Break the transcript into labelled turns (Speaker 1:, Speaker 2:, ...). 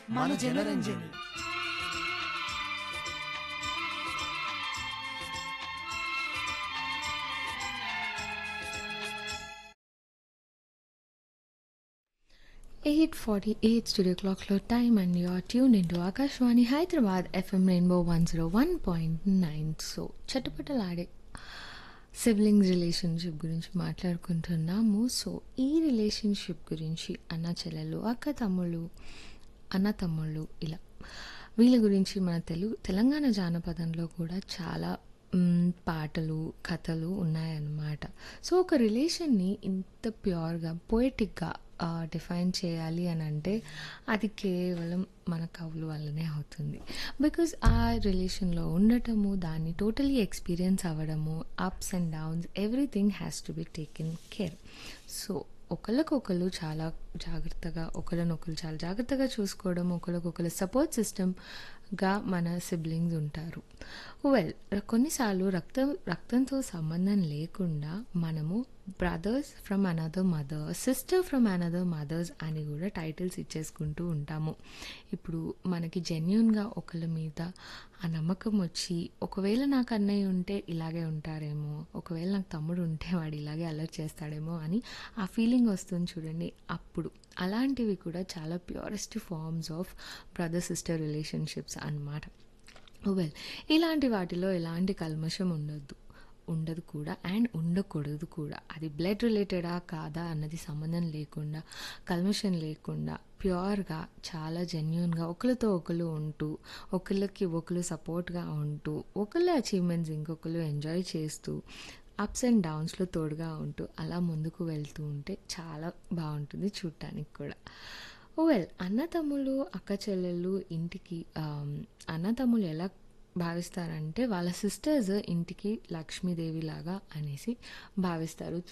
Speaker 1: మన Janaranjani
Speaker 2: eight forty eight studio క్లాక్లో time and you are tune into Akashvani Hyderabad FM rainbow one zero one point nine so చట్టుపట్టలాడే siblings relationship గురించి మాట్లాడుకుంటున్నాము so ఈ relationship గురించి అన్న చెల్లెలు అక్క తమ్ముళ్ళు అన్న తమ్ముళ్ళు ఇలా వీళ్ళ గురించి మన తెలుగు తెలంగాణ జానపదంలో కూడా చాలా మ్, పాటలు కథలు ఉన్నాయన్నమాట సో ఒక రిలేషన్ని ఇంత ప్యూర్గా పోయిటిక్గా డిఫైన్ చేయాలి అని అంటే అది కేవలం మన కవులు వల్లనే అవుతుంది బికాజ్ ఆ రిలేషన్లో ఉండటము దాన్ని టోటలీ ఎక్స్పీరియన్స్ అవ్వడము ups and downs everything has to be taken care so ఒకళ్ళకొకళ్ళు చాలా జాగ్రత్తగా ఒకరినొకరు చాలా జాగ్రత్తగా చూసుకోవడం ఒకరికొకరు సపోర్ట్ సిస్టమ్గా మన సిబ్లింగ్స్ ఉంటారు వెల్ కొన్నిసార్లు రక్తం రక్తంతో సంబంధం లేకుండా మనము brothers from another mother sister from another mothers అని కూడా టైటిల్స్ ఇచ్చేసుకుంటూ ఉంటాము ఇప్పుడు మనకి జెన్యున్గా ఒకళ్ళ మీద ఆ నమ్మకం వచ్చి ఒకవేళ నాకు అన్నయ్య ఉంటే ఇలాగే ఉంటారేమో ఒకవేళ నాకు తమ్ముడు ఉంటే వాడు ఇలాగే అలర్ట్ చేస్తాడేమో అని ఆ ఫీలింగ్ వస్తుంది చూడండి అప్పుడు అలాంటివి కూడా చాలా purest forms of brother sister relationships అన్నమాట వెల్ ఇలాంటి వాటిలో ఎలాంటి కల్మషం ఉండొద్దు ఉండదు కూడా అండ్ ఉండకూడదు కూడా అది బ్లడ్ రిలేటెడా కాదా అన్నది సంబంధం లేకుండా కల్మషం లేకుండా ప్యూర్గా చాలా జెన్యున్గా ఒకరితో ఒకరు ఉంటూ ఒకళ్ళకి ఒకరు సపోర్ట్గా ఉంటూ ఒకళ్ళ అచీవ్మెంట్స్ ఇంకొకరు ఎంజాయ్ చేస్తూ అప్స్ అండ్ డౌన్స్లో తోడుగా ఉంటూ అలా ముందుకు వెళ్తూ ఉంటే చాలా బాగుంటుంది చూడటానికి కూడా వెల్ అన్నతమ్ములు అక్క చెల్లెళ్ళు ఇంటికి ఆమ్, అన్నతమ్ములు ఎలా భావిస్తారంటే వాళ్ళ సిస్టర్స్ ఇంటికి లక్ష్మీదేవి లాగా అనేసి భావిస్తారు